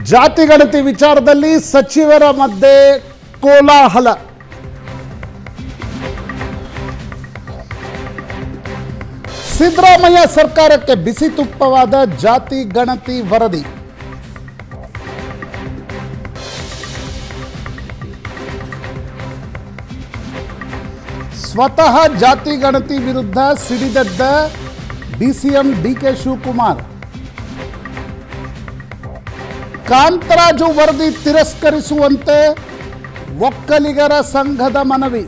ಜಾತಿ ಗಣತಿ ವಿಚಾರದಲ್ಲಿ ಸಚಿವರ ಮಧ್ಯೆ ಕೋಲಾಹಲ ಸಿದ್ದರಾಮಯ್ಯ ಸರ್ಕಾರಕ್ಕೆ ಬಿಸಿ ತುಪ್ಪವಾದ ಜಾತಿ ಗಣತಿ ವರದಿ ಸ್ವತಃ ಜಾತಿ ಗಣತಿ ವಿರುದ್ಧ ಸಿಡಿದದ್ದ ಡಿಸಿಎಂ ಡಿಕೆ ಶಿವಕುಮಾರ್ ಕಾಂತರಾಜು ವರದಿ ತಿರಸ್ಕರಿಸುವಂತೆ ಒಕ್ಕಲಿಗರ ಸಂಘದ ಮನವಿ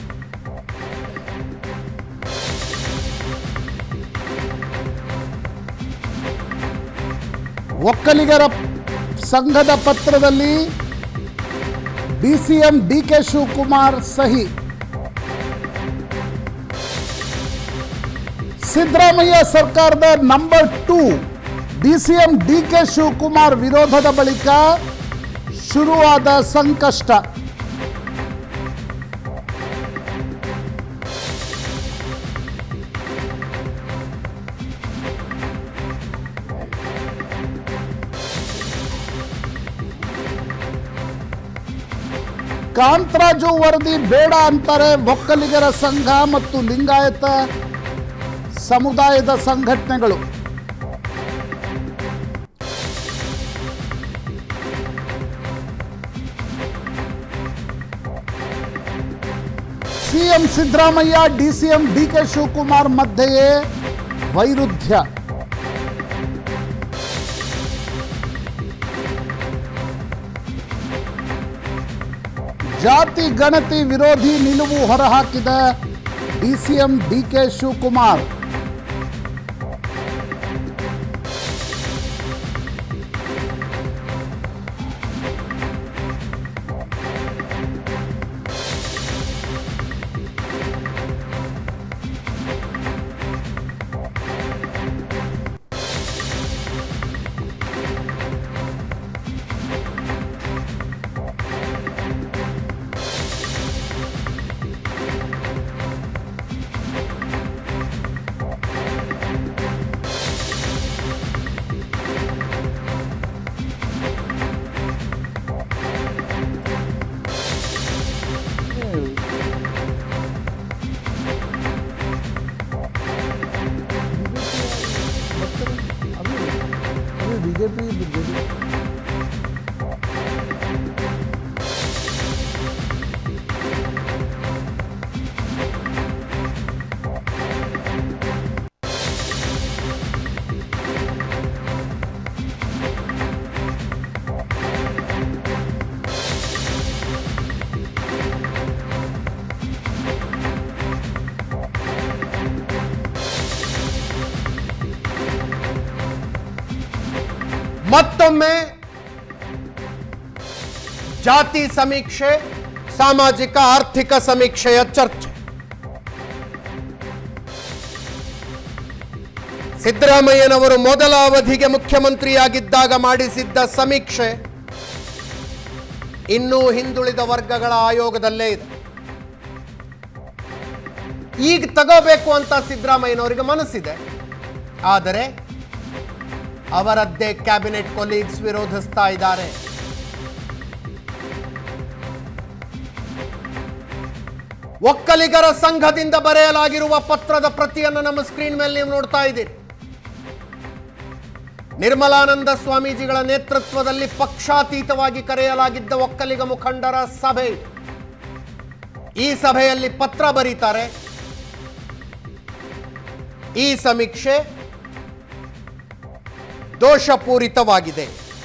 ಒಕ್ಕಲಿಗರ ಸಂಘದ ಪತ್ರದಲ್ಲಿ ಡಿಸಿಎಂ ಡಿಕೆ ಶಿವಕುಮಾರ್ ಸಹಿ ಸಿದ್ದರಾಮಯ್ಯ ಸರ್ಕಾರದ number two DCM DK Shivakumar ವಿರೋಧದ ಬಳಿಕ ಶುರುವಾದ ಸಂಕಷ್ಟ ಕಾಂತರಾಜು ವರದಿ ಬೇಡ ಅಂತಾರೆ ಒಕ್ಕಲಿಗರ ಸಂಘ ಮತ್ತು ಲಿಂಗಾಯತ ಸಮುದಾಯದ ಸಂಘಟನೆಗಳು CM Siddaramaiah DCM DK Shivakumar ಮಧ್ಯೆಯೇ ವೈರುಧ್ಯ ಜಾತಿ ಗಣತಿ ವಿರೋಧಿ ನಿಲುವು ಹೊರಹಾಕಿದ ಡಿಸಿಎಂ ಡಿಕೆ ಶಿವಕುಮಾರ್ ಬಿಜೆಪಿ ಮತ್ತೊಮ್ಮೆ ಜಾತಿ ಸಮೀಕ್ಷೆ ಸಾಮಾಜಿಕ ಆರ್ಥಿಕ ಸಮೀಕ್ಷೆಯ ಚರ್ಚೆ ಸಿದ್ದರಾಮಯ್ಯನವರು ಮೊದಲ ಅವಧಿಗೆ ಮುಖ್ಯಮಂತ್ರಿಯಾಗಿದ್ದಾಗ ಮಾಡಿಸಿದ್ದ ಸಮೀಕ್ಷೆ ಇನ್ನೂ ಹಿಂದುಳಿದ ವರ್ಗಗಳ ಆಯೋಗದಲ್ಲೇ ಇದೆ ಈಗ ತಗೋಬೇಕು ಅಂತ ಸಿದ್ದರಾಮಯ್ಯನವರಿಗೆ ಮನಸ್ಸಿದೆ ಆದರೆ ಅವರದ್ದೇ ಕ್ಯಾಬಿನೆಟ್ ಕೊಲೀಗ್ಸ್ ವಿರೋಧಿಸ್ತಾ ಇದ್ದಾರೆ ಒಕ್ಕಲಿಗರ ಸಂಘದಿಂದ ಬರೆಯಲಾಗಿರುವ ಪತ್ರದ ಪ್ರತಿಯನ್ನು ನಮ್ಮ ಸ್ಕ್ರೀನ್ ಮೇಲೆ ನೀವು ನೋಡ್ತಾ ಇದ್ದೀರಿ ನಿರ್ಮಲಾನಂದ ಸ್ವಾಮೀಜಿಗಳ ನೇತೃತ್ವದಲ್ಲಿ ಪಕ್ಷಾತೀತವಾಗಿ ಕರೆಯಲಾಗಿದ್ದ ಒಕ್ಕಲಿಗ ಮುಖಂಡರ ಸಭೆ ಇದು. ಈ ಸಭೆಯಲ್ಲಿ ಪತ್ರ ಬರೀತಾರೆ ಈ ಸಮೀಕ್ಷೆ ದೋಷಪೂರಿತವಾಗಿದೆ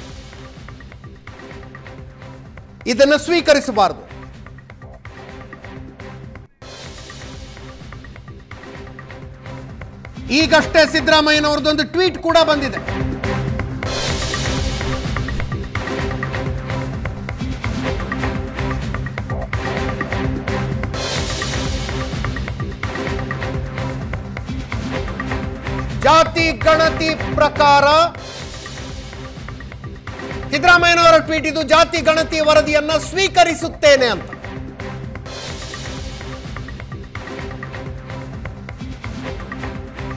ಇದನ್ನು ಸ್ವೀಕರಿಸಬಾರದು ಈಗಷ್ಟೇ ಸಿದ್ದರಾಮಯ್ಯನವ್ರದ್ದೊಂದು ಟ್ವೀಟ್ ಕೂಡ ಬಂದಿದೆ ಜಾತಿ ಗಣತಿ ಪ್ರಕಾರ ಸಿದ್ದರಾಮಯ್ಯನವರ ಟ್ವೀಟ್ ಇದು ಜಾತಿ ಗಣತಿ ವರದಿಯನ್ನ ಸ್ವೀಕರಿಸುತ್ತೇನೆ ಅಂತ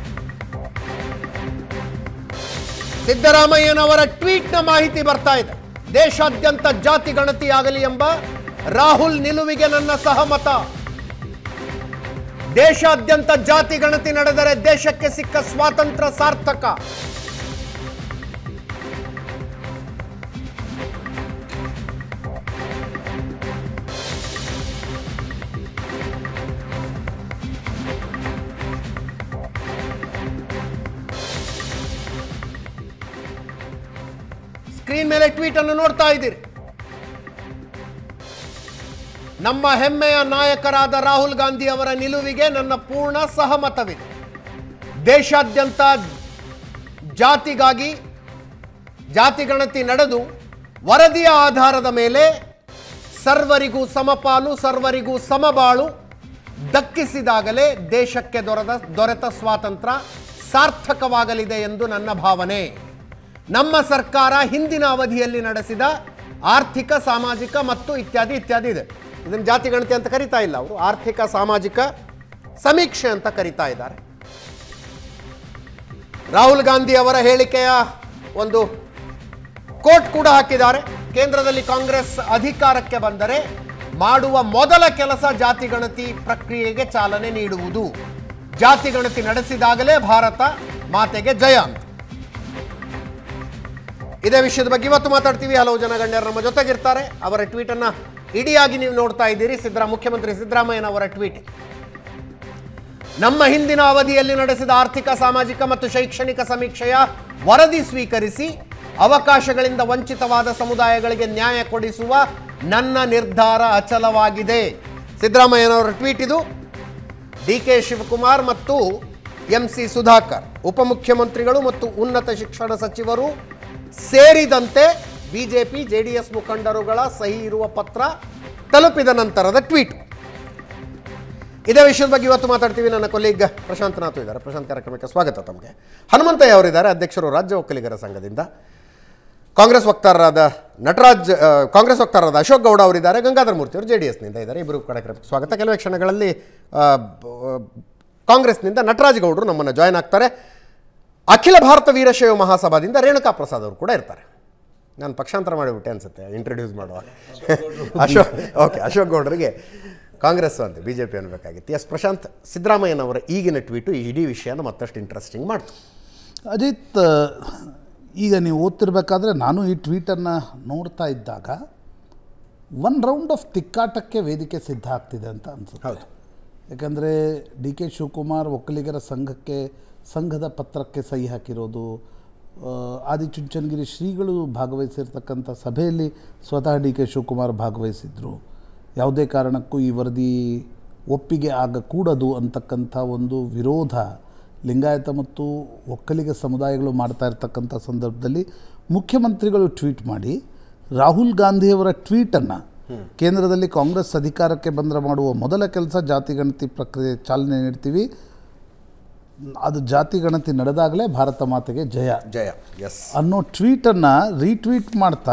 ಸಿದ್ದರಾಮಯ್ಯನವರ ಟ್ವೀಟ್ನ ಮಾಹಿತಿ ಬರ್ತಾ ಇದೆ ದೇಶಾದ್ಯಂತ ಜಾತಿ ಗಣತಿಯಾಗಲಿ ಎಂಬ ರಾಹುಲ್ ನಿಲುವಿಗೆ ನನ್ನ ಸಹಮತ ದೇಶಾದ್ಯಂತ ಜಾತಿ ಗಣತಿ ನಡೆದರೆ ದೇಶಕ್ಕೆ ಸಿಕ್ಕ ಸ್ವಾತಂತ್ರ್ಯ ಸಾರ್ಥಕ ಸ್ಕ್ರೀನ್ ಮೇಲೆ ಟ್ವೀಟ್ ಅನ್ನು ನೋಡ್ತಾ ಇದ್ದೀರಿ ನಮ್ಮ ಹೆಮ್ಮೆಯ ನಾಯಕರಾದ ರಾಹುಲ್ ಗಾಂಧಿ ಅವರ ನಿಲುವಿಗೆ ನನ್ನ ಪೂರ್ಣ ಸಹಮತವಿದೆ ದೇಶಾದ್ಯಂತ ಜಾತಿಗಾಗಿ ಜಾತಿ ಗಣತಿ ನಡೆದು ವರದಿಯ ಆಧಾರದ ಮೇಲೆ ಸರ್ವರಿಗೂ ಸಮಪಾಲು ಸರ್ವರಿಗೂ ಸಮಬಾಳು ದಕ್ಕಿಸಿದಾಗಲೇ ದೇಶಕ್ಕೆ ದೊರೆದ ದೊರೆತ ಸ್ವಾತಂತ್ರ್ಯ ಸಾರ್ಥಕವಾಗಲಿದೆ ಎಂದು ನನ್ನ ಭಾವನೆ ನಮ್ಮ ಸರ್ಕಾರ ಹಿಂದಿನ ಅವಧಿಯಲ್ಲಿ ನಡೆಸಿದ ಆರ್ಥಿಕ ಸಾಮಾಜಿಕ ಮತ್ತು ಇತ್ಯಾದಿ ಇತ್ಯಾದಿ ಇದೆ ಇದನ್ನು ಜಾತಿ ಗಣತಿ ಅಂತ ಕರಿತಾ ಇಲ್ಲ ಅವರು ಆರ್ಥಿಕ ಸಾಮಾಜಿಕ ಸಮೀಕ್ಷೆ ಅಂತ ಕರಿತಾ ಇದ್ದಾರೆ ರಾಹುಲ್ ಗಾಂಧಿ ಅವರ ಹೇಳಿಕೆಯ ಒಂದು ಕೋಟ್ ಕೂಡ ಹಾಕಿದ್ದಾರೆ ಕೇಂದ್ರದಲ್ಲಿ ಕಾಂಗ್ರೆಸ್ ಅಧಿಕಾರಕ್ಕೆ ಬಂದರೆ ಮಾಡುವ ಮೊದಲ ಕೆಲಸ ಜಾತಿ ಗಣತಿ ಪ್ರಕ್ರಿಯೆಗೆ ಚಾಲನೆ ನೀಡುವುದು ಜಾತಿ ಗಣತಿ ನಡೆಸಿದಾಗಲೇ ಭಾರತ ಮಾತೆಗೆ ಜಯ ಅಂತ ಇದೇ ವಿಷಯದ ಬಗ್ಗೆ ಇವತ್ತು ಮಾತಾಡ್ತೀವಿ ಹಲವು ಜನ ಗಣ್ಯರು ನಮ್ಮ ಜೊತೆಗಿರ್ತಾರೆ ಅವರ ಟ್ವೀಟ್ ಅನ್ನ ಇಡಿಯಾಗಿ ನೀವು ನೋಡ್ತಾ ಇದ್ದೀರಿ ಸಿದ್ದರಾ ಮುಖ್ಯಮಂತ್ರಿ ಸಿದ್ದರಾಮಯ್ಯನವರ ಟ್ವೀಟ್ ನಮ್ಮ ಹಿಂದಿನ ಅವಧಿಯಲ್ಲಿ ನಡೆಸಿದ ಆರ್ಥಿಕ ಸಾಮಾಜಿಕ ಮತ್ತು ಶೈಕ್ಷಣಿಕ ಸಮೀಕ್ಷೆಯ ವರದಿ ಸ್ವೀಕರಿಸಿ ಅವಕಾಶಗಳಿಂದ ವಂಚಿತವಾದ ಸಮುದಾಯಗಳಿಗೆ ನ್ಯಾಯ ಕೊಡಿಸುವ ನನ್ನ ನಿರ್ಧಾರ ಅಚಲವಾಗಿದೆ ಸಿದ್ದರಾಮಯ್ಯನವರ ಟ್ವೀಟ್ ಇದು ಡಿ ಕೆ ಶಿವಕುಮಾರ್ ಮತ್ತು ಎಂ ಸಿ ಸುಧಾಕರ್ ಉಪಮುಖ್ಯಮಂತ್ರಿಗಳು ಮತ್ತು ಉನ್ನತ ಶಿಕ್ಷಣ ಸಚಿವರು ಸೇರಿದಂತೆ ಬಿಜೆಪಿ ಜೆಡಿಎಸ್ ಮುಖಂಡರುಗಳ ಸಹಿ ಇರುವ ಪತ್ರ ತಲುಪಿದ ನಂತರದ ಟ್ವೀಟ್ ಇದೇ ವಿಷಯದ ಬಗ್ಗೆ ಇವತ್ತು ಮಾತಾಡ್ತೀವಿ ನನ್ನ ಕೊಲೀಗ್ ಪ್ರಶಾಂತ್ ನಾಥ್ ಇದ್ದಾರೆ ಪ್ರಶಾಂತ್ ಕಾರ್ಯಕ್ರಮಕ್ಕೆ ಸ್ವಾಗತ ತಮಗೆ ಹನುಮಂತಯ್ಯ ಅವರಿದ್ದಾರೆ ಅಧ್ಯಕ್ಷರು ರಾಜ್ಯ ಒಕ್ಕಲಿಗರ ಸಂಘದಿಂದ ಕಾಂಗ್ರೆಸ್ ವಕ್ತಾರರಾದ ನಟರಾಜ್ ಆ, ಕಾಂಗ್ರೆಸ್ ವಕ್ತಾರರಾದ ಅಶೋಕ್ ಗೌಡ ಅವರಿದ್ದಾರೆ ಗಂಗಾಧರ ಮೂರ್ತಿ ಅವರು ಜೆ ಡಿ ಎಸ್ನಿಂದ ಇದ್ದಾರೆ ಇಬ್ಬರು ಕಾರ್ಯಕ್ರಮಕ್ಕೆ ಸ್ವಾಗತ ಕೆಲವೇ ಕ್ಷಣಗಳಲ್ಲಿ ಆ, ಬ- ಕಾಂಗ್ರೆಸ್ನಿಂದ ನಟರಾಜ್ ಗೌಡರು ನಮ್ಮನ್ನು ಜಾಯ್ನ್ ಆಗ್ತಾರೆ ಅಖಿಲ ಭಾರತ ವೀರಶೈವ ಮಹಾಸಭಾದಿಂದ ರೇಣುಕಾ ಪ್ರಸಾದ್ ಅವರು ಕೂಡ ಇರ್ತಾರೆ ನಾನು ಪಕ್ಷಾಂತರ ಮಾಡಿಬಿಟ್ಟೆ ಅನ್ಸುತ್ತೆ ಇಂಟ್ರೊಡ್ಯೂಸ್ ಮಾಡುವ ಅಶೋಕ್ ಓಕೆ ಅಶೋಕ್ ಗೌಡರಿಗೆ ಕಾಂಗ್ರೆಸ್ ಅಂತ ಬಿ ಜೆ ಪಿ ಅನ್ಬೇಕಾಗಿತ್ತು ಎಸ್ ಪ್ರಶಾಂತ್ ಸಿದ್ದರಾಮಯ್ಯನವರ ಈಗಿನ ಟ್ವೀಟು ಈ ಇಡೀ ವಿಷಯನ ಮತ್ತಷ್ಟು ಇಂಟ್ರೆಸ್ಟಿಂಗ್ ಮಾಡ್ತು ಅಜಿತ್ ಈಗ ನೀವು ಓದ್ತಿರ್ಬೇಕಾದ್ರೆ ನಾನು ಈ ಟ್ವೀಟನ್ನು ನೋಡ್ತಾ ಇದ್ದಾಗ ಒನ್ ರೌಂಡ್ ಆಫ್ ತಿಕ್ಕಾಟಕ್ಕೆ ವೇದಿಕೆ ಸಿದ್ಧ ಆಗ್ತಿದೆ ಅಂತ ಅನ್ಸುತ್ತೆ ಹೌದು. ಯಾಕಂದರೆ ಡಿ ಕೆ ಶಿವಕುಮಾರ್ ಒಕ್ಕಲಿಗರ ಸಂಘಕ್ಕೆ ಸಂಘದ ಪತ್ರಕ್ಕೆ ಸಹಿ ಹಾಕಿರೋದು ಆ, ಆದಿಚುಂಚನಗಿರಿ ಶ್ರೀಗಳು ಭಾಗವಹಿಸಿರ್ತಕ್ಕಂಥ ಸಭೆಯಲ್ಲಿ ಸ್ವತಃ ಡಿ ಕೆ ಶಿವಕುಮಾರ್ ಭಾಗವಹಿಸಿದ್ರು ಯಾವುದೇ ಕಾರಣಕ್ಕೂ ಈ ವರದಿ ಒಪ್ಪಿಗೆ ಆಗಕೂಡದು ಅಂತಕ್ಕಂಥ ಒಂದು ವಿರೋಧ ಲಿಂಗಾಯತ ಮತ್ತು ಒಕ್ಕಲಿಗ ಸಮುದಾಯಗಳು ಮಾಡ್ತಾ ಇರ್ತಕ್ಕಂಥ ಸಂದರ್ಭದಲ್ಲಿ ಮುಖ್ಯಮಂತ್ರಿಗಳು ಟ್ವೀಟ್ ಮಾಡಿ ರಾಹುಲ್ ಗಾಂಧಿಯವರ ಟ್ವೀಟನ್ನು ಕೇಂದ್ರದಲ್ಲಿ ಕಾಂಗ್ರೆಸ್ ಅಧಿಕಾರಕ್ಕೆ ಬಂದರೆ ಮಾಡುವ ಮೊದಲ ಕೆಲಸ ಜಾತಿ ಗಣತಿ ಪ್ರಕ್ರಿಯೆ ಚಾಲನೆ ನೀಡ್ತೀವಿ ಅದು ಜಾತಿ ಗಣತಿ ನಡೆದಾಗಲೇ ಭಾರತ ಮಾತೆಗೆ ಜಯ ಜಯ ಎಸ್ ಅನ್ನೋ ಟ್ವೀಟನ್ನು ರೀಟ್ವೀಟ್ ಮಾಡ್ತಾ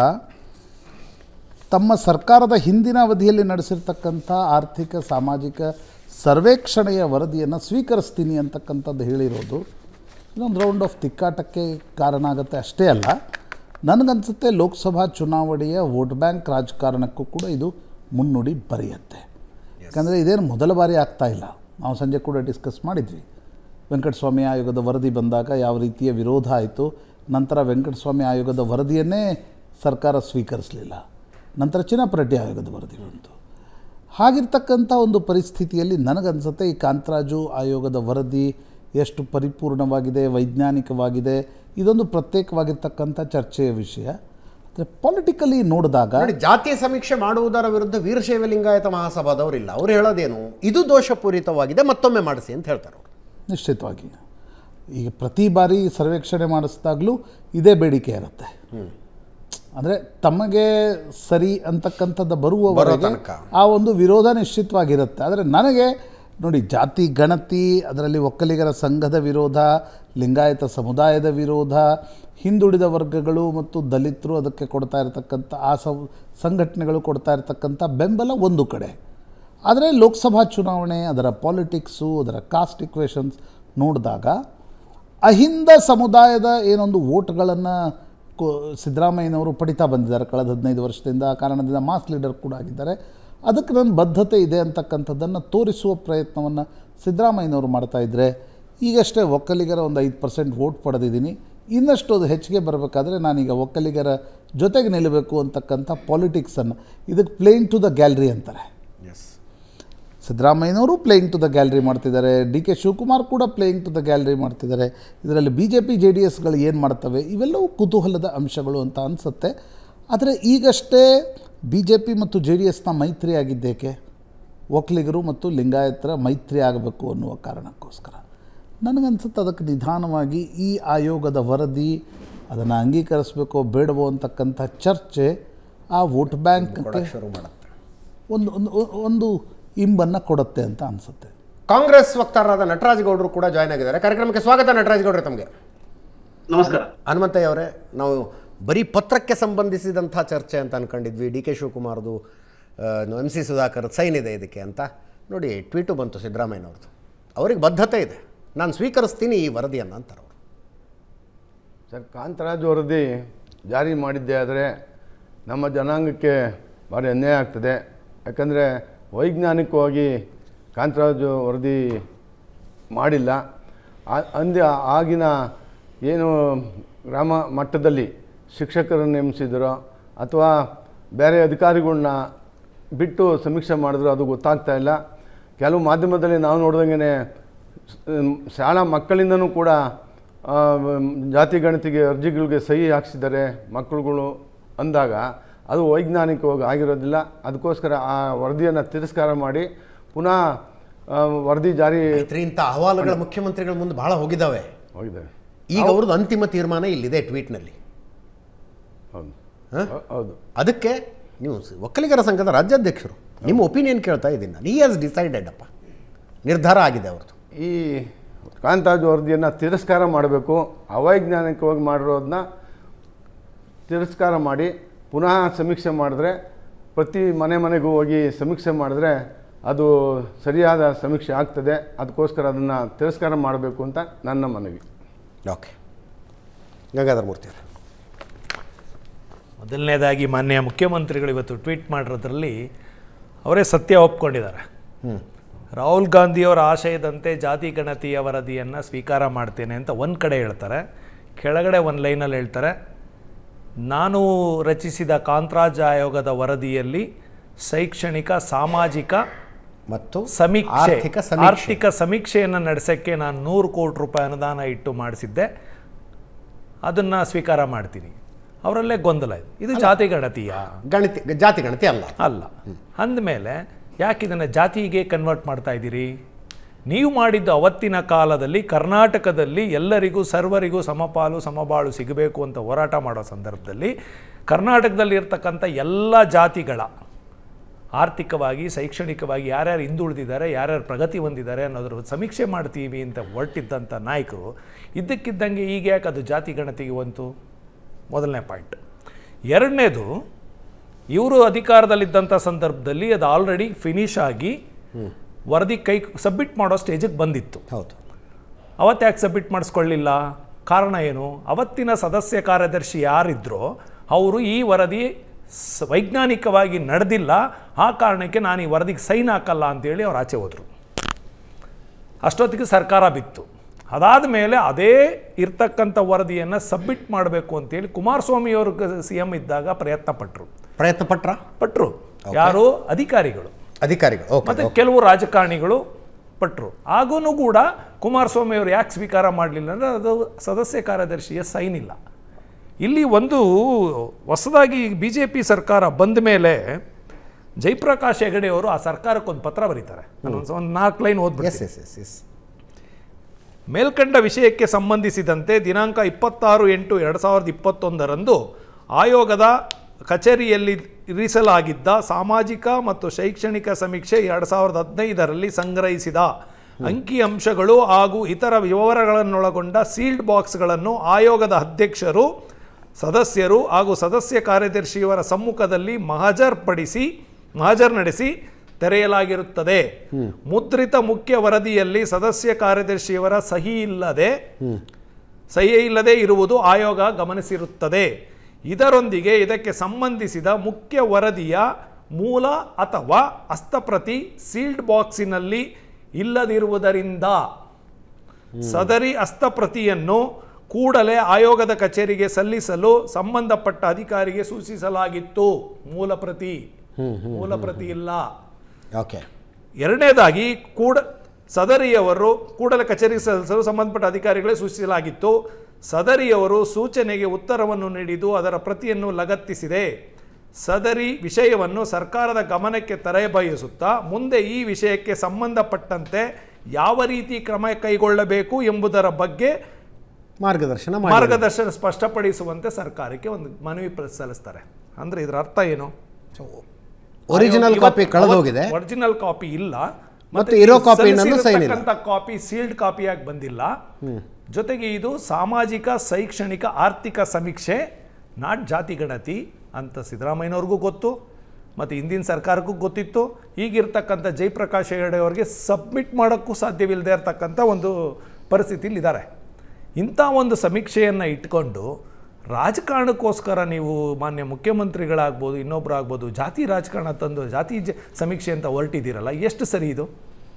ತಮ್ಮ ಸರ್ಕಾರದ ಹಿಂದಿನ ಅವಧಿಯಲ್ಲಿ ನಡೆಸಿರ್ತಕ್ಕಂಥ ಆರ್ಥಿಕ ಸಾಮಾಜಿಕ ಸರ್ವೇಕ್ಷಣೆಯ ವರದಿಯನ್ನು ಸ್ವೀಕರಿಸ್ತೀನಿ ಅಂತಕ್ಕಂಥದ್ದು ಹೇಳಿರೋದು ಇದೊಂದು ರೌಂಡ್ ಆಫ್ ತಿಕ್ಕಾಟಕ್ಕೆ ಕಾರಣ ಆಗುತ್ತೆ ಅಷ್ಟೇ ಅಲ್ಲ ನನಗನ್ಸುತ್ತೆ ಲೋಕಸಭಾ ಚುನಾವಣೆಯ ವೋಟ್ ಬ್ಯಾಂಕ್ ರಾಜಕಾರಣಕ್ಕೂ ಕೂಡ ಇದು ಮುನ್ನುಡಿ ಬರೆಯುತ್ತೆ ಯಾಕಂದರೆ ಇದೇನು ಮೊದಲ ಬಾರಿ ಆಗ್ತಾ ಇಲ್ಲ ನಾವು ಸಂಜೆ ಕೂಡ ಡಿಸ್ಕಸ್ ಮಾಡಿದ್ವಿ ವೆಂಕಟಸ್ವಾಮಿ ಆಯೋಗದ ವರದಿ ಬಂದಾಗ ಯಾವ ರೀತಿಯ ವಿರೋಧ ಆಯಿತು ನಂತರ ವೆಂಕಟಸ್ವಾಮಿ ಆಯೋಗದ ವರದಿಯನ್ನೇ ಸರ್ಕಾರ ಸ್ವೀಕರಿಸಲಿಲ್ಲ ನಂತರ ಚಿನ್ನಪರೆಡ್ಡಿ ಆಯೋಗದ ವರದಿ ಬಂತು ಹಾಗಿರ್ತಕ್ಕಂಥ ಒಂದು ಪರಿಸ್ಥಿತಿಯಲ್ಲಿ ನನಗನ್ಸುತ್ತೆ ಈ ಕಾಂತರಾಜು ಆಯೋಗದ ವರದಿ ಎಷ್ಟು ಪರಿಪೂರ್ಣವಾಗಿದೆ ವೈಜ್ಞಾನಿಕವಾಗಿದೆ ಇದೊಂದು ಪ್ರತ್ಯೇಕವಾಗಿರ್ತಕ್ಕಂಥ ಚರ್ಚೆಯ ವಿಷಯ ಆದರೆ ಪೊಲಿಟಿಕಲಿ ನೋಡಿದಾಗ ನೋಡಿ ಜಾತಿಯ ಸಮೀಕ್ಷೆ ಮಾಡುವುದರ ವಿರುದ್ಧ ವೀರಶೈವ ಲಿಂಗಾಯತ ಮಹಾಸಭಾದವರಿಲ್ಲ ಅವ್ರು ಹೇಳೋದೇನು ಇದು ದೋಷಪೂರಿತವಾಗಿದೆ ಮತ್ತೊಮ್ಮೆ ಮಾಡಿಸಿ ಅಂತ ಹೇಳ್ತಾರೆ ಅವರು ನಿಶ್ಚಿತವಾಗಿ ಈಗ ಪ್ರತಿ ಬಾರಿ ಸರ್ವೇಕ್ಷಣೆ ಮಾಡಿಸಿದಾಗಲೂ ಇದೇ ಬೇಡಿಕೆ ಇರುತ್ತೆ ಅಂದರೆ ತಮಗೆ ಸರಿ ಅಂತಕ್ಕಂಥದ್ದು ಬರುವವರೆಗೆ ತನಕ. ಆ ಒಂದು ವಿರೋಧ ನಿಶ್ಚಿತವಾಗಿರುತ್ತೆ ಆದರೆ ನನಗೆ ನೋಡಿ ಜಾತಿ ಗಣತಿ ಅದರಲ್ಲಿ ಒಕ್ಕಲಿಗರ ಸಂಘದ ವಿರೋಧ ಲಿಂಗಾಯತ ಸಮುದಾಯದ ವಿರೋಧ ಹಿಂದುಳಿದ ವರ್ಗಗಳು ಮತ್ತು ದಲಿತರು ಅದಕ್ಕೆ ಕೊಡ್ತಾ ಇರತಕ್ಕಂಥ ಆ ಸಂ ಸಂಘಟನೆಗಳು ಕೊಡ್ತಾ ಇರತಕ್ಕಂಥ ಬೆಂಬಲ ಒಂದು ಕಡೆ ಆದರೆ ಲೋಕಸಭಾ ಚುನಾವಣೆ ಅದರ ಪಾಲಿಟಿಕ್ಸು ಅದರ ಕಾಸ್ಟ್ ಇಕ್ವೇಷನ್ಸ್ ನೋಡಿದಾಗ ಅಹಿಂದ ಸಮುದಾಯದ ಏನೊಂದು ವೋಟ್ಗಳನ್ನು ಕೋ ಸಿದ್ದರಾಮಯ್ಯನವರು ಪಡಿತಾ ಬಂದಿದ್ದಾರೆ ಕಳೆದ ಹದಿನೈದು ವರ್ಷದಿಂದ ಆ ಕಾರಣದಿಂದ ಮಾಸ್ ಲೀಡರ್ ಕೂಡ ಆಗಿದ್ದಾರೆ ಅದಕ್ಕೆ ನನ್ನ ಬದ್ಧತೆ ಇದೆ ಅಂತಕ್ಕಂಥದ್ದನ್ನು ತೋರಿಸುವ ಪ್ರಯತ್ನವನ್ನು ಸಿದ್ದರಾಮಯ್ಯನವರು ಮಾಡ್ತಾ ಇದ್ದರೆ ಈಗಷ್ಟೇ ಒಕ್ಕಲಿಗರ ಒಂದು ಐದು ಪರ್ಸೆಂಟ್ ವೋಟ್ ಪಡೆದಿದ್ದೀನಿ ಇನ್ನಷ್ಟು ಅದು ಹೆಚ್ಚಿಗೆ ಬರಬೇಕಾದ್ರೆ ನಾನೀಗ ಒಕ್ಕಲಿಗರ ಜೊತೆಗೆ ನಿಲ್ಲಬೇಕು ಅಂತಕ್ಕಂಥ ಪಾಲಿಟಿಕ್ಸನ್ನು ಇದಕ್ಕೆ ಪ್ಲೇಯಿಂಗ್ ಟು ದ ಗ್ಯಾಲರಿ ಅಂತಾರೆ ಎಸ್ ಸಿದ್ದರಾಮಯ್ಯನವರು ಪ್ಲೇಯಿಂಗ್ ಟು ದ ಗ್ಯಾಲರಿ ಮಾಡ್ತಿದ್ದಾರೆ ಡಿ ಕೆ ಶಿವಕುಮಾರ್ ಕೂಡ ಪ್ಲೇಯಿಂಗ್ ಟು ದ ಗ್ಯಾಲರಿ ಮಾಡ್ತಿದ್ದಾರೆ ಇದರಲ್ಲಿ B J P J D ಎಸ್ಗಳು ಏನು ಮಾಡ್ತವೆ ಇವೆಲ್ಲವೂ ಕುತೂಹಲದ ಅಂಶಗಳು ಅಂತ ಅನಿಸುತ್ತೆ ಆದರೆ ಈಗಷ್ಟೇ ಬಿ ಜೆ ಪಿ ಮತ್ತು ಜೆ ಡಿ ಎಸ್ನ ಮೈತ್ರಿ ಆಗಿದ್ದೇಕೆ ಒಕ್ಕಲಿಗರು ಮತ್ತು ಲಿಂಗಾಯತರ ಮೈತ್ರಿ ಆಗಬೇಕು ಅನ್ನುವ ಕಾರಣಕ್ಕೋಸ್ಕರ ನನಗನ್ಸುತ್ತೆ ಅದಕ್ಕೆ ನಿಧಾನವಾಗಿ ಈ ಆಯೋಗದ ವರದಿ ಅದನ್ನು ಅಂಗೀಕರಿಸಬೇಕೋ ಬೇಡವೋ ಅಂತಕ್ಕಂಥ ಚರ್ಚೆ ಆ ವೋಟ್ ಬ್ಯಾಂಕ್ ಕೊಡಕ್ಕೆ ಶುರು ಮಾಡುತ್ತೆ ಒಂದು ಒಂದು ಒಂದು ಇಂಬನ್ನು ಕೊಡುತ್ತೆ ಅಂತ ಅನಿಸುತ್ತೆ ಕಾಂಗ್ರೆಸ್ ವಕ್ತಾರರಾದ ನಟರಾಜ್ ಗೌಡರು ಕೂಡ ಜಾಯ್ನ್ ಆಗಿದ್ದಾರೆ ಕಾರ್ಯಕ್ರಮಕ್ಕೆ ಸ್ವಾಗತ ನಟರಾಜ್ ಗೌಡ್ರೆ ತಮಗೆ ನಮಸ್ಕಾರ ಹನುಮಂತಯ್ಯ ಅವರೇ ನಾವು ಬರೀ ಪತ್ರಕ್ಕೆ ಸಂಬಂಧಿಸಿದಂಥ ಚರ್ಚೆ ಅಂತ ಅನ್ಕೊಂಡಿದ್ವಿ ಡಿ ಕೆ ಶಿವಕುಮಾರ್ದು ಎಮ್ ಸಿ ಸುಧಾಕರ್ ಸೈನ್ ಇದೆ ಇದಕ್ಕೆ ಅಂತ ನೋಡಿ ಟ್ವೀಟು ಬಂತು ಸಿದ್ದರಾಮಯ್ಯನವ್ರದ್ದು ಅವ್ರಿಗೆ ಬದ್ಧತೆ ಇದೆ ನಾನು ಸ್ವೀಕರಿಸ್ತೀನಿ ಈ ವರದಿಯನ್ನು ಅಂತಾರೆ ಅವರು ಸರ್ ಕಾಂತರಾಜ್ ವರದಿ ಜಾರಿ ಮಾಡಿದ್ದೇ ಆದರೆ ನಮ್ಮ ಜನಾಂಗಕ್ಕೆ ಭಾರಿ ಅನ್ಯಾಯ ಆಗ್ತದೆ ಯಾಕಂದರೆ ವೈಜ್ಞಾನಿಕವಾಗಿ ಕಾಂತರಾಜು ವರದಿ ಮಾಡಿಲ್ಲ ಆ- ಅಂದು ಆಗಿನ ಏನು ಗ್ರಾಮ ಮಟ್ಟದಲ್ಲಿ ಶಿಕ್ಷಕರನ್ನು ನೇಮಿಸಿದರೋ ಅಥವಾ ಬೇರೆ ಅಧಿಕಾರಿಗಳನ್ನ ಬಿಟ್ಟು ಸಮೀಕ್ಷೆ ಮಾಡಿದ್ರು ಅದು ಗೊತ್ತಾಗ್ತಾ ಇಲ್ಲ ಕೆಲವು ಮಾಧ್ಯಮದಲ್ಲಿ ನಾವು ನೋಡ್ದಂಗೆ ಶಾಲಾ ಮಕ್ಕಳಿಂದನೂ ಕೂಡ ಆ, ಜಾತಿ ಗಣತಿಗೆ ಅರ್ಜಿಗಳಿಗೆ ಸಹಿ ಹಾಕ್ಸಿದ್ದಾರೆ ಮಕ್ಕಳುಗಳು ಅಂದಾಗ ಅದು ವೈಜ್ಞಾನಿಕವಾಗಿ ಆಗಿರೋದಿಲ್ಲ ಅದಕ್ಕೋಸ್ಕರ ಆ ವರದಿಯನ್ನು ತಿರಸ್ಕಾರ ಮಾಡಿ ಪುನಃ ಆ, ವರದಿ ಜಾರಿ ಮೈತ್ರಿ ಇಂಥ ಅಹವಾಲುಗಳ ಮುಖ್ಯಮಂತ್ರಿಗಳ ಮುಂದೆ ಬಹಳ ಹೋಗಿದ್ದಾವೆ ಹೋಗಿದೆ ಈಗ ಅವ್ರದ್ದು ಅಂತಿಮ ತೀರ್ಮಾನ ಇಲ್ಲಿದೆ ಟ್ವೀಟ್ನಲ್ಲಿ ಹೌದು ಹ? ಹೌ- ಹೌದು ಅದಕ್ಕೆ ನೀವು ಸ- ಒಕ್ಕಲಿಗರ ಸಂಘದ ರಾಜ್ಯಾಧ್ಯಕ್ಷರು ನಿಮ್ಮ ಒಪಿನಿಯನ್ ಕೇಳ್ತಾ ಇದ್ದೀನಿ ನಾನು ಈ ಹ್ಯಾಸ್ ಡಿಸೈಡೆಡ್ ಅಪ್ಪ ನಿರ್ಧಾರ ಆಗಿದೆ ಅವ್ರದ್ದು ಈ ಕಾಂತಾಜ್ ವರದಿಯನ್ನು ತಿರಸ್ಕಾರ ಮಾಡಬೇಕು ಅವೈಜ್ಞಾನಿಕವಾಗಿ ಮಾಡಿರೋದನ್ನ ತಿರಸ್ಕಾರ ಮಾಡಿ ಪುನಃ ಸಮೀಕ್ಷೆ ಮಾಡಿದ್ರೆ ಪ್ರತಿ ಮನೆ ಮನೆಗೂ ಹೋಗಿ ಸಮೀಕ್ಷೆ ಮಾಡಿದ್ರೆ ಅದು ಸರಿಯಾದ ಸಮೀಕ್ಷೆ ಆಗ್ತದೆ ಅದಕ್ಕೋಸ್ಕರ ಅದನ್ನು ತಿರಸ್ಕಾರ ಮಾಡಬೇಕು ಅಂತ ನನ್ನ ಮನವಿ ಓಕೆ ಗಂಗಾಧರ ಮೂರ್ತಿ ಅವರೇ ಮೊದಲನೇದಾಗಿ ಮಾನ್ಯ ಮುಖ್ಯಮಂತ್ರಿಗಳು ಇವತ್ತು ಟ್ವೀಟ್ ಮಾಡಿರೋದ್ರಲ್ಲಿ ಅವರೇ ಸತ್ಯ ಒಪ್ಕೊಂಡಿದ್ದಾರೆ ರಾಹುಲ್ ಗಾಂಧಿಯವರ ಆಶಯದಂತೆ ಜಾತಿ ಗಣತಿಯ ವರದಿಯನ್ನು ಸ್ವೀಕಾರ ಮಾಡ್ತೇನೆ ಅಂತ ಒಂದು ಕಡೆ ಹೇಳ್ತಾರೆ ಕೆಳಗಡೆ ಒಂದು ಲೈನಲ್ಲಿ ಹೇಳ್ತಾರೆ ನಾನು ರಚಿಸಿದ ಕಾಂತರಾಜ್ ಆಯೋಗದ ವರದಿಯಲ್ಲಿ ಶೈಕ್ಷಣಿಕ ಸಾಮಾಜಿಕ ಮತ್ತು ಸಮೀಕ್ಷೆ ಆರ್ಥಿಕ ಸಮೀಕ್ಷೆ ಆರ್ಥಿಕ ಸಮೀಕ್ಷೆಯನ್ನು ನಡೆಸೋಕ್ಕೆ ನಾನು ನೂರು ಕೋಟಿ ರೂಪಾಯಿ ಅನುದಾನ ಇಟ್ಟು ಮಾಡಿಸಿದ್ದೆ ಅದನ್ನು ಸ್ವೀಕಾರ ಮಾಡ್ತೀನಿ ಅವರಲ್ಲೇ ಗೊಂದಲ ಇದೆ ಇದು ಜಾತಿ ಗಣತಿಯ ಗಣತಿ ಜಾತಿ ಗಣತಿ ಅಲ್ಲ ಅಲ್ಲ ಅಂದಮೇಲೆ ಯಾಕೆ ಇದನ್ನು ಜಾತಿಗೆ ಕನ್ವರ್ಟ್ ಮಾಡ್ತಾ ಇದ್ದೀರಿ ನೀವು ಮಾಡಿದ್ದು ಅವತ್ತಿನ ಕಾಲದಲ್ಲಿ ಕರ್ನಾಟಕದಲ್ಲಿ ಎಲ್ಲರಿಗೂ ಸರ್ವರಿಗೂ ಸಮಪಾಲು ಸಮಬಾಳು ಸಿಗಬೇಕು ಅಂತ ಹೋರಾಟ ಮಾಡೋ ಸಂದರ್ಭದಲ್ಲಿ ಕರ್ನಾಟಕದಲ್ಲಿ ಇರ್ತಕ್ಕಂಥ ಎಲ್ಲ ಜಾತಿಗಳ ಆರ್ಥಿಕವಾಗಿ ಶೈಕ್ಷಣಿಕವಾಗಿ ಯಾರ್ಯಾರು ಹಿಂದುಳಿದಿದ್ದಾರೆ ಯಾರ್ಯಾರು ಪ್ರಗತಿ ಹೊಂದಿದ್ದಾರೆ ಅನ್ನೋದ್ರ ಸಮೀಕ್ಷೆ ಮಾಡ್ತೀವಿ ಅಂತ ಹೊರಟಿದ್ದಂಥ ನಾಯಕರು ಇದ್ದಕ್ಕಿದ್ದಂಗೆ ಈಗ ಯಾಕೆ ಅದು ಜಾತಿ ಗಣತಿಗೆ ಬಂತು ಮೊದಲನೇ ಪಾಯಿಂಟ್ ಎರಡನೇದು ಇವರು ಅಧಿಕಾರದಲ್ಲಿದ್ದಂಥ ಸಂದರ್ಭದಲ್ಲಿ ಅದು ಆಲ್ರೆಡಿ ಫಿನಿಶ್ ಆಗಿ ವರದಿ ಕೈ ಸಬ್ಮಿಟ್ ಮಾಡೋ ಸ್ಟೇಜಿಗೆ ಬಂದಿತ್ತು ಹೌದು ಅವತ್ತು ಯಾಕೆ ಸಬ್ಮಿಟ್ ಮಾಡಿಸ್ಕೊಳ್ಳಿಲ್ಲ ಕಾರಣ ಏನು ಅವತ್ತಿನ ಸದಸ್ಯ ಕಾರ್ಯದರ್ಶಿ ಯಾರಿದ್ರೋ ಅವರು ಈ ವರದಿ ಸ- ವೈಜ್ಞಾನಿಕವಾಗಿ ನಡೆದಿಲ್ಲ ಆ ಕಾರಣಕ್ಕೆ ನಾನು ಈ ವರದಿಗೆ ಸೈನ್ ಹಾಕಲ್ಲ ಅಂತೇಳಿ ಅವ್ರು ಆಚೆ ಹೋದರು ಅಷ್ಟೊತ್ತಿಗೆ ಸರ್ಕಾರ ಬಿತ್ತು ಅದಾದ ಮೇಲೆ ಅದೇ ಇರ್ತಕ್ಕಂಥ ವರದಿಯನ್ನು ಸಬ್ಮಿಟ್ ಮಾಡಬೇಕು ಅಂತೇಳಿ ಕುಮಾರಸ್ವಾಮಿಯವರು ಸಿ ಎಂ ಇದ್ದಾಗ ಪ್ರಯತ್ನ ಪಟ್ಟರು ಪ್ರಯತ್ನ ಪಟ್ರ ಪಟ್ಟರು ಯಾರು ಅಧಿಕಾರಿಗಳು ಅಧಿಕಾರಿಗಳು ಓಕೆ ಮತ್ತು ಕೆಲವು ರಾಜಕಾರಣಿಗಳು ಪಟ್ಟರು ಆಗೂ ಕೂಡ ಕುಮಾರಸ್ವಾಮಿ ಅವರು ಯಾಕೆ ಸ್ವೀಕಾರ ಮಾಡಲಿಲ್ಲ ಅಂದರೆ ಅದು ಸದಸ್ಯ ಕಾರ್ಯದರ್ಶಿಯ ಸೈನ್ ಇಲ್ಲ ಇಲ್ಲಿ ಒಂದು ಹೊಸದಾಗಿ ಬಿ ಜೆ ಪಿ ಸರ್ಕಾರ ಬಂದ ಮೇಲೆ ಜಯಪ್ರಕಾಶ್ ಹೆಗಡೆ ಅವರು ಆ ಸರ್ಕಾರಕ್ಕೆ ಒಂದು ಪತ್ರ ಬರೀತಾರೆ ನಾನು ಒಂದು ಒಂದು ನಾಲ್ಕು ಲೈನ್ ಎಸ್ ಓದ್ಬಿಡ್ತೀನಿ ಎಸ್ ಎಸ್ ಎಸ್ ಮೇಲ್ಕಂಡ ವಿಷಯಕ್ಕೆ ಸಂಬಂಧಿಸಿದಂತೆ ದಿನಾಂಕ ಇಪ್ಪತ್ತಾರು ಎಂಟು ಎರಡು ಸಾವಿರದ ಇಪ್ಪತ್ತೊಂದರಂದು ಆಯೋಗದ ಕಚೇರಿಯಲ್ಲಿ ಇರಿಸಲಾಗಿದ್ದ ಸಾಮಾಜಿಕ ಮತ್ತು ಶೈಕ್ಷಣಿಕ ಸಮೀಕ್ಷೆ ಎರಡು ಸಾವಿರದ ಹದಿನೈದರಲ್ಲಿ ಸಂಗ್ರಹಿಸಿದ ಅಂಕಿಅಂಶಗಳು ಹಾಗೂ ಇತರ ವಿವರಗಳನ್ನೊಳಗೊಂಡ ಸೀಲ್ಡ್ ಬಾಕ್ಸ್ಗಳನ್ನು ಆಯೋಗದ ಅಧ್ಯಕ್ಷರು ಸದಸ್ಯರು ಹಾಗೂ ಸದಸ್ಯ ಕಾರ್ಯದರ್ಶಿಯವರ ಸಮ್ಮುಖದಲ್ಲಿ ಮಹಜರ್ಪಡಿಸಿ ಮಹಜರ್ ನಡೆಸಿ ತೆರೆಯಲಾಗಿರುತ್ತದೆ ಮುದ್ರಿತ ಮುಖ್ಯ ವರದಿಯಲ್ಲಿ ಸದಸ್ಯ ಕಾರ್ಯದರ್ಶಿಯವರ ಸಹಿ ಇಲ್ಲದೆ ಸಹಿ ಇಲ್ಲದೆ ಇರುವುದು ಆಯೋಗ ಗಮನಿಸಿರುತ್ತದೆ ಇದರೊಂದಿಗೆ ಇದಕ್ಕೆ ಸಂಬಂಧಿಸಿದ ಮುಖ್ಯ ವರದಿಯ ಮೂಲ ಅಥವಾ ಹಸ್ತಪ್ರತಿ ಸೀಲ್ಡ್ ಬಾಕ್ಸಿನಲ್ಲಿ ಇಲ್ಲದಿರುವುದರಿಂದ ಸದರಿ ಹಸ್ತಪ್ರತಿಯನ್ನು ಕೂಡಲೇ ಆಯೋಗದ ಕಚೇರಿಗೆ ಸಲ್ಲಿಸಲು ಸಂಬಂಧಪಟ್ಟ ಅಧಿಕಾರಿಗೆ ಸೂಚಿಸಲಾಗಿತ್ತು ಮೂಲ ಪ್ರತಿ ಮೂಲ ಪ್ರತಿ ಇಲ್ಲ ಓಕೆ ಎರಡನೇದಾಗಿ ಕೂಡ ಸದರಿಯವರು ಕೂಡಲೇ ಕಚೇರಿಗೆ ಸಲ್ಲಿಸಲು ಸಂಬಂಧಪಟ್ಟ ಅಧಿಕಾರಿಗಳೇ ಸೂಚಿಸಲಾಗಿತ್ತು ಸದರಿಯವರು ಸೂಚನೆಗೆ ಉತ್ತರವನ್ನು ನೀಡಿದ್ದು ಅದರ ಪ್ರತಿಯನ್ನು ಲಗತ್ತಿಸಿದೆ ಸದರಿ ವಿಷಯವನ್ನು ಸರ್ಕಾರದ ಗಮನಕ್ಕೆ ತರಬಯಸುತ್ತಾ ಮುಂದೆ ಈ ವಿಷಯಕ್ಕೆ ಸಂಬಂಧಪಟ್ಟಂತೆ ಯಾವ ರೀತಿ ಕ್ರಮ ಕೈಗೊಳ್ಳಬೇಕು ಎಂಬುದರ ಬಗ್ಗೆ ಮಾರ್ಗದರ್ಶನ ಮಾಡಿ ಮಾರ್ಗದರ್ಶನ ಸ್ಪಷ್ಟಪಡಿಸುವಂತೆ ಸರ್ಕಾರಕ್ಕೆ ಒಂದು ಮನವಿ ಪ್ರ- ಸಲ್ಲಿಸ್ತಾರೆ ಅಂದ್ರೆ ಇದರ ಅರ್ಥ ಏನು ಒರಿಜಿನಲ್ ಕಾಪಿ ಕಳೆದೋಗಿದೆ ಒರಿಜಿನಲ್ ಕಾಪಿ ಇಲ್ಲ ಮತ್ತು ಇರೋ copy ಇನ್ನೊಂದು sign ಇಲ್ಲ. ಕಾಪಿ ಸೀಲ್ಡ್ ಕಾಪಿಯಾಗಿ ಬಂದಿಲ್ಲ ಜೊತೆಗೆ ಇದು ಸಾಮಾಜಿಕ ಶೈಕ್ಷಣಿಕ ಆರ್ಥಿಕ ಸಮೀಕ್ಷೆ ನಾಟ್ ಜಾತಿ ಗಣತಿ ಅಂತ ಸಿದ್ದರಾಮಯ್ಯನವ್ರಿಗೂ ಗೊತ್ತು ಮತ್ತು ಹಿಂದಿನ ಸರ್ಕಾರಕ್ಕೂ ಗೊತ್ತಿತ್ತು ಈಗಿರ್ತಕ್ಕಂಥ ಜಯಪ್ರಕಾಶ್ ಹೆಗಡೆ ಅವರಿಗೆ ಸಬ್ಮಿಟ್ ಮಾಡೋಕ್ಕೂ ಸಾಧ್ಯವಿಲ್ಲದೆ ಇರತಕ್ಕಂಥ ಒಂದು ಪರಿಸ್ಥಿತಿಲಿ ಇದ್ದಾರೆ ಇಂಥ ಒಂದು ಸಮೀಕ್ಷೆಯನ್ನು ಇಟ್ಕೊಂಡು ರಾಜಕಾರಣಕ್ಕೋಸ್ಕರ ನೀವು ಮಾನ್ಯ ಮುಖ್ಯಮಂತ್ರಿಗಳಾಗ್ಬೋದು ಇನ್ನೊಬ್ರು ಆಗ್ಬೋದು ಜಾತಿ ರಾಜಕಾರಣ ತಂದು ಜಾತಿ ಜ ಸಮೀಕ್ಷೆ ಅಂತ ಹೊರಟಿದ್ದೀರಲ್ಲ ಎಷ್ಟು ಸರಿ ಇದು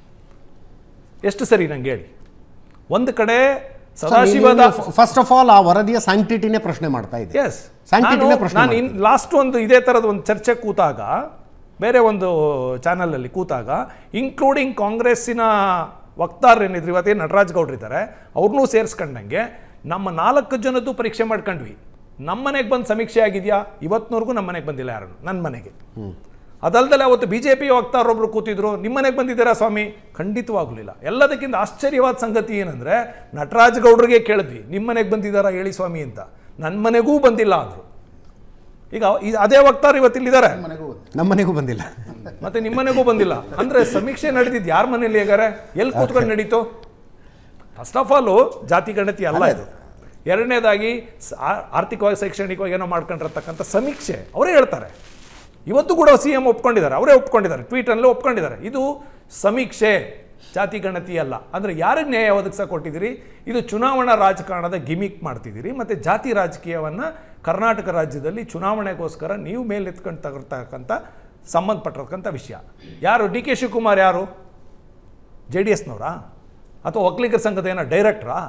ಎಷ್ಟು ಸರಿ ನಂಗೆ ಹೇಳಿ ಒಂದು ಕಡೆ ಸದಾಶಿವದ ಫಸ್ಟ್ ಆಫ್ ಆಲ್ ಆ ವರದಿಯ ಸ್ಯಾಂಕ್ಟಿಟಿನೇ ಪ್ರಶ್ನೆ ಮಾಡ್ತಾ ಇದೆ ಎಸ್ Sanctity-ನೇ ಪ್ರಶ್ನೆ ನಾನು ಇನ್ ಲಾಸ್ಟ್ ಒಂದು ಇದೇ ಥರದ ಒಂದು ಚರ್ಚೆ ಕೂತಾಗ ಬೇರೆ ಒಂದು ಚಾನಲಲ್ಲಿ ಕೂತಾಗ ಇನ್ಕ್ಲೂಡಿಂಗ್ ಕಾಂಗ್ರೆಸ್ಸಿನ ವಕ್ತಾರರೇನಿದ್ರು ಇವತ್ತೇನು ನಟರಾಜ್ ಗೌಡ್ರು ಇದ್ದಾರೆ ಅವ್ರನ್ನೂ ಸೇರಿಸ್ಕೊಂಡಂಗೆ ನಮ್ಮ ನಾಲ್ಕು ಜನದ್ದು ಪರೀಕ್ಷೆ ಮಾಡ್ಕೊಂಡ್ವಿ ನಮ್ಮ ಮನೆಗೆ ಬಂದು ಸಮೀಕ್ಷೆ ಆಗಿದೆಯಾ ಇವತ್ತಿನವರೆಗೂ ನಮ್ಮ ಮನೆಗೆ ಬಂದಿಲ್ಲ ಯಾರು ನನ್ನ ಮನೆಗೆ ಅದಲ್ದಲೆ ಅವತ್ತು ಬಿ ಜೆ ಪಿ ವಕ್ತಾರೊಬ್ರು ಕೂತಿದ್ರು ನಿಮ್ಮ ಮನೆಗೆ ಬಂದಿದ್ದೀರಾ ಸ್ವಾಮಿ ಖಂಡಿತವಾಗ್ಲಿಲ್ಲ ಎಲ್ಲದಕ್ಕಿಂತ ಆಶ್ಚರ್ಯವಾದ ಸಂಗತಿ ಏನಂದ್ರೆ ನಟರಾಜ್ ಗೌಡ್ರಿಗೆ ಕೇಳಿದ್ವಿ ನಿಮ್ಮ ಮನೆಗೆ ಬಂದಿದ್ದಾರಾ ಹೇಳಿ ಸ್ವಾಮಿ ಅಂತ ನನ್ನ ಮನೆಗೂ ಬಂದಿಲ್ಲ ಅಂದ್ರು ಈಗ ಈ- ಅದೇ ವಕ್ತಾರ ಇವತ್ತು ಇಲ್ಲಿದ್ದಾರೆ ನಮ್ಮ ಮನೆಗೂ ಬಂದಿಲ್ಲ ಮತ್ತೆ ನಿಮ್ಮ ಮನೆಗೂ ಬಂದಿಲ್ಲ ಅಂದ್ರೆ ಸಮೀಕ್ಷೆ ನಡೆದಿದ್ದು ಯಾರ ಮನೇಲಿ ಹೇಗಾರೆ ಎಲ್ಲಿ ಕೂತ್ಕೊಂಡು ನಡೀತು ಫಸ್ಟ್ ಆಫ್ ಆಲು ಜಾತಿ ಗಣತಿ ಅಲ್ಲ ಇದು ಎರಡನೇದಾಗಿ ಸ- ಆ- ಆರ್ಥಿಕವಾಗಿ ಶೈಕ್ಷಣಿಕವಾಗಿ ಏನೋ ಮಾಡ್ಕೊಂಡಿರತಕ್ಕಂಥ ಸಮೀಕ್ಷೆ ಅವರೇ ಹೇಳ್ತಾರೆ ಇವತ್ತು ಕೂಡ ಸಿ ಎಂ ಒಪ್ಕೊಂಡಿದ್ದಾರೆ ಅವರೇ ಒಪ್ಕೊಂಡಿದ್ದಾರೆ ಟ್ವೀಟಲ್ಲೇ ಒಪ್ಕೊಂಡಿದ್ದಾರೆ ಇದು ಸಮೀಕ್ಷೆ ಜಾತಿ ಗಣತಿ ಅಲ್ಲ ಅಂದರೆ ಯಾರಿಗೆ ನ್ಯಾಯ ಒದಗಿಸಕ್ಕೆ ಕೊಟ್ಟಿದ್ದೀರಿ ಇದು ಚುನಾವಣಾ ರಾಜಕಾರಣದ ಗಿಮಿಕ್ ಮಾಡ್ತಿದ್ದೀರಿ ಮತ್ತು ಜಾತಿ ರಾಜಕೀಯವನ್ನು ಕರ್ನಾಟಕ ರಾಜ್ಯದಲ್ಲಿ ಚುನಾವಣೆಗೋಸ್ಕರ ನೀವು ಮೇಲೆತ್ಕೊಂಡು ತಗೊಳ್ತಕ್ಕಂಥ ಸಂಬಂಧಪಟ್ಟಿರ್ತಕ್ಕಂಥ ವಿಷಯ ಯಾರು ಡಿ ಕೆ ಶಿವಕುಮಾರ್ ಯಾರು ಜೆ ಡಿ ಎಸ್ನವರಾ ಅಥವಾ ಒಕ್ಕಲಿಗರ ಸಂಘದ ಏನೋ ಡೈರೆಕ್ಟ್ರಾ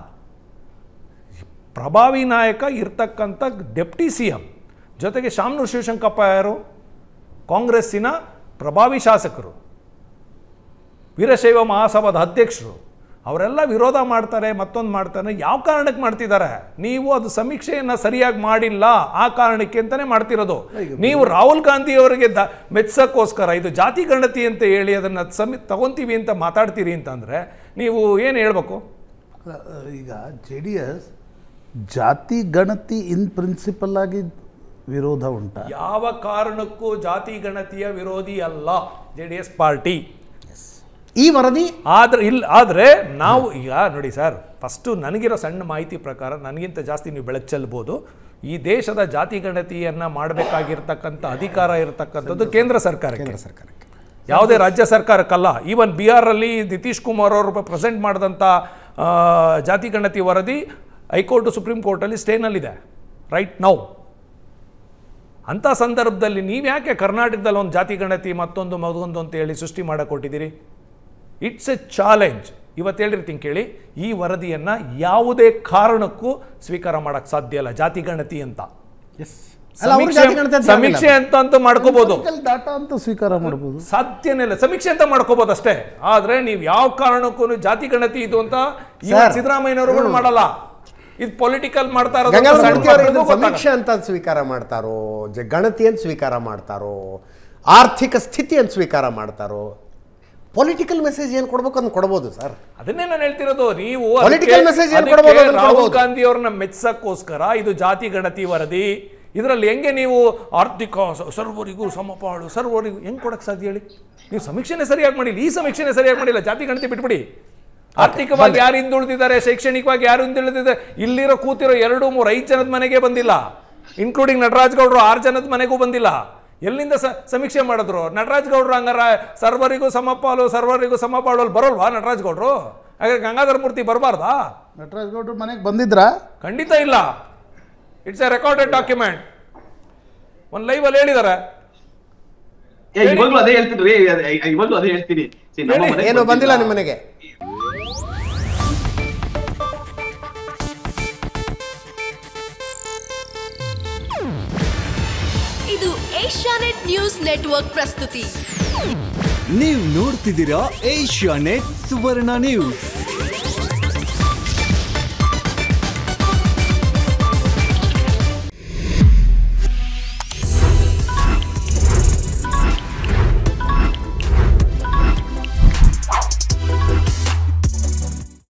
ಪ್ರಭಾವಿ ನಾಯಕ ಇರ್ತಕ್ಕಂಥ ಡೆಪ್ಟಿ ಸಿ ಎಂ ಜೊತೆಗೆ ಶಾಮನೂರು ಶಿವಶಂಕಪ್ಪ ಯಾರು ಕಾಂಗ್ರೆಸ್ಸಿನ ಪ್ರಭಾವಿ ಶಾಸಕರು ವೀರಶೈವ ಮಹಾಸಭಾದ ಅಧ್ಯಕ್ಷರು ಅವರೆಲ್ಲ ವಿರೋಧ ಮಾಡ್ತಾರೆ ಮತ್ತೊಂದು ಮಾಡ್ತಾರೆ ಯಾವ ಕಾರಣಕ್ಕೆ ಮಾಡ್ತಿದ್ದಾರೆ ನೀವು ಅದು ಸಮೀಕ್ಷೆಯನ್ನು ಸರಿಯಾಗಿ ಮಾಡಿಲ್ಲ ಆ ಕಾರಣಕ್ಕೆ ಅಂತಾನೆ ಮಾಡ್ತಿರೋದು ನೀವು ರಾಹುಲ್ ಗಾಂಧಿ ಅವರಿಗೆ ದ ಮೆಚ್ಚಕ್ಕೋಸ್ಕರ ಇದು ಜಾತಿ ಗಣತಿ ಅಂತ ಹೇಳಿ ಅದನ್ನು ಸಮಿ ತಗೊಂತೀವಿ ಅಂತ ಮಾತಾಡ್ತೀರಿ ಅಂತಂದ್ರೆ ನೀವು ಏನು ಹೇಳ್ಬೇಕು ಈಗ ಜೆ ಡಿ ಎಸ್ ಜಾತಿ ಗಣತಿ ಇನ್ ಪ್ರಿನ್ಸಿಪಲ್ ಆಗಿ ವಿರೋಧ ಉಂಟಾ ಯಾವ ಕಾರಣಕ್ಕೂ ಜಾತಿ ಗಣತಿಯ ವಿರೋಧಿ ಅಲ್ಲ ಜೆ ಡಿ ಎಸ್ ಪಾರ್ಟಿ ಈ ವರದಿ ಆದ್ರೆ ಇಲ್ಲ ಆದರೆ ನಾವು ಈಗ ನೋಡಿ ಸರ್ ಫಸ್ಟು ನನಗಿರೋ ಸಣ್ಣ ಮಾಹಿತಿ ಪ್ರಕಾರ ನನಗಿಂತ ಜಾಸ್ತಿ ನೀವು ಬೆಳಕು ಚೆಲ್ಬೋದು ಈ ದೇಶದ ಜಾತಿ ಗಣತಿಯನ್ನು ಮಾಡಬೇಕಾಗಿರ್ತಕ್ಕಂಥ ಅಧಿಕಾರ ಇರತಕ್ಕಂಥದ್ದು ಕೇಂದ್ರ ಸರ್ಕಾರಕ್ಕೆ ಸರ್ಕಾರಕ್ಕೆ ಯಾವುದೇ ರಾಜ್ಯ ಸರ್ಕಾರಕ್ಕಲ್ಲ ಈವನ್ ಬಿಹಾರಲ್ಲಿ ನಿತೀಶ್ ಕುಮಾರ್ ಅವರು ಪ್ರೆಸೆಂಟ್ ಮಾಡಿದಂಥ ಆ, ಜಾತಿ ಗಣತಿ ವರದಿ ಹೈಕೋರ್ಟು ಸುಪ್ರೀಂ ಕೋರ್ಟಲ್ಲಿ ಸ್ಟೇನಲ್ಲಿದೆ ರೈಟ್ ನೌ ಅಂಥ ಸಂದರ್ಭದಲ್ಲಿ ನೀವು ಯಾಕೆ ಕರ್ನಾಟಕದಲ್ಲಿ ಒಂದು ಜಾತಿ ಗಣತಿ ಮತ್ತೊಂದು ಮಗದೊಂದು ಅಂತ ಹೇಳಿ ಸೃಷ್ಟಿ ಮಾಡಕ್ಕೆ ಕೊಟ್ಟಿದ್ದೀರಿ ಇಟ್ಸ್ ಎ ಚಾಲೆಂಜ್ ಇವತ್ತು ಹೇಳಿರ್ತೀನಿ ಕೇಳಿ ಈ ವರದಿಯನ್ನು ಯಾವುದೇ ಕಾರಣಕ್ಕೂ ಸ್ವೀಕಾರ ಮಾಡಕ್ಕೆ ಸಾಧ್ಯ ಇಲ್ಲ ಜಾತಿ ಗಣತಿ ಅಂತ ಅಲ್ಲ, ಅವ್ರು ಜಾತಿ ಗಣತಿ ಅಂತ ಸಮೀಕ್ಷೆ ಹೇಳಿಲ್ಲ. ಅಂತ ಅಂತ ಮಾಡ್ಕೋಬಹುದು ಡಾಟಾ ಅಂತ ಸ್ವೀಕಾರ ಮಾಡ್ಬೋದು ಸಾಧ್ಯನೇ ಇಲ್ಲ ಸಮೀಕ್ಷೆ ಅಂತ ಮಾಡ್ಕೋಬಹುದು ಅಷ್ಟೇ ಆದ್ರೆ ನೀವು ಯಾವ ಕಾರಣಕ್ಕೂ ಜಾತಿ ಗಣತಿ ಇದು ಅಂತ Sir. ಸಿದ್ದರಾಮಯ್ಯನವರು ಮಾಡಲ್ಲ ಇದು ಪೊಲಿಟಿಕಲ್ ಮಾಡ್ತಾ ಇರೋದು ಅಂತ ಗಂಗಾಧರ ಸಣ್ಣ ಮೂರ್ತಿ ಅವರು ಇದನ್ನ ಮಕ್ಕಳಿಗೂ ಗೊತ್ತಾಗಲ್ಲ. ಸಮೀಕ್ಷೆ ಅಂತ ಸ್ವೀಕಾರ ಮಾಡ್ತಾರೋ ಜ ಗಣತಿ ಅಂತ ಸ್ವೀಕಾರ ಮಾಡ್ತಾರೋ ಆರ್ಥಿಕ ಸ್ಥಿತಿ ಅಂತ ಸ್ವೀಕಾರ ಮಾಡ್ತಾರೋ ಪೊಲಿಟಿಕಲ್ ಮೆಸೇಜ್ ಏನು ಕೊಡ್ಬೇಕು ಅದನ್ನ ಕೊಡ್ಬೋದು ಸರ್ ಅದನ್ನೇ ನಾನು ಹೇಳ್ತಿರೋದು ನೀವು Political ಅದಕ್ಕೆ- message ಏನ್ ಅದಕ್ಕೆ ಕೊಡ್ಬೋದು ಅದನ್ನ ರಾಹುಲ್ ಕೊಡ್ಬೋದು. ಗಾಂಧಿ ಅವ್ರನ್ನ ಮೆಚ್ಚಕ್ಕೋಸ್ಕರ ಇದು ಜಾತಿ ಗಣತಿ ವರದಿ ಇದರಲ್ಲಿ ಹೆಂಗೆ ನೀವು ಆರ್ಥಿಕ ಸ- ಸರ್ವರಿಗೂ ಸಮಪಾಳು ಸರ್ವರಿಗೂ ಹೆಂಗ್ ಕೊಡಕ್ ಸಾಧ್ಯ ಹೇಳಿ ನೀವು ಸಮೀಕ್ಷೆನೇ ಸರಿಯಾಗಿ ಮಾಡಿಲ್ಲ ಈ ಸಮೀಕ್ಷೆನೇ ಸರಿಯಾಗಿ ಮಾಡಿಲ್ಲ ಜಾತಿ ಗಣತಿ ಬಿಟ್ಬಿಡಿ ಆರ್ಥಿಕವಾಗಿ ಯಾರು ಹಿಂದುಳಿದಿದ್ದಾರೆ ಶೈಕ್ಷಣಿಕವಾಗಿ ಯಾರು ಹಿಂದುಳಿದಿದ್ದಾರೆ ಇಲ್ಲಿರೋ ಕೂತಿರೋ ಎರಡು ಮೂರು ಐದು ಜನದ ಮನೆಗೆ ಬಂದಿಲ್ಲ ಇನ್ಕ್ಲೂಡಿಂಗ್ ನಟರಾಜ್ ಗೌಡ್ರು ಆರು ಜನದ ಮನೆಗೂ ಬಂದಿಲ್ಲ ಎಲ್ಲಿಂದ ಸ ಸಮೀಕ್ಷೆ ಮಾಡಿದ್ರು ನಟರಾಜ್ ಗೌಡ್ರು ಹಂಗಾರ ಸರ್ವರಿಗೂ ಸಮಪಾಲು ಸರ್ವರಿಗೂ ಸಮಪಾಳು ಅಲ್ಲಿ ಬರೋಲ್ವಾ ನಟರಾಜ್ ಗೌಡ್ರು ಹಾಗಾದ್ರೆ ಗಂಗಾಧರ ಮೂರ್ತಿ ಬರಬಾರ್ದಾ ನಟರಾಜ್ ಗೌಡ್ರು ಮನೆಗೆ ಬಂದಿದ್ರಾ ಖಂಡಿತ ಇಲ್ಲ ಇಟ್ಸ್ ಎ ರೆಕಾರ್ಡೆಡ್ ಡಾಕ್ಯುಮೆಂಟ್ ಒಂದು ಲೈವಲ್ಲಿ ಹೇಳಿದ್ದಾರೆ ಏ, ಇವಾಗ್ಲೂ ಅದೇ ಹೇಳ್ತೀನಿ ರೀ ಅದೇ- ಇವಾಗ್ಲೂ ಅದೇ ಹೇಳ್ತೀನಿ See, ನಮ್ಮ ಹೇಳಿ, ಮನೆಗ್ ಏನು ಬಂದಿಲ್ಲ ಬಂದಿಲ್ಲ. ನಿಮ್ಮ ಮನೆಗೆ ಇದು ಏಷ್ಯಾನೆಟ್ ನ್ಯೂಸ್ ನೆಟ್ವರ್ಕ್ ಪ್ರಸ್ತುತಿ ನೀವು ನೋಡ್ತಿದ್ದೀರಾ ಏಷ್ಯಾ ನೆಟ್ ಸುವರ್ಣ ನ್ಯೂಸ್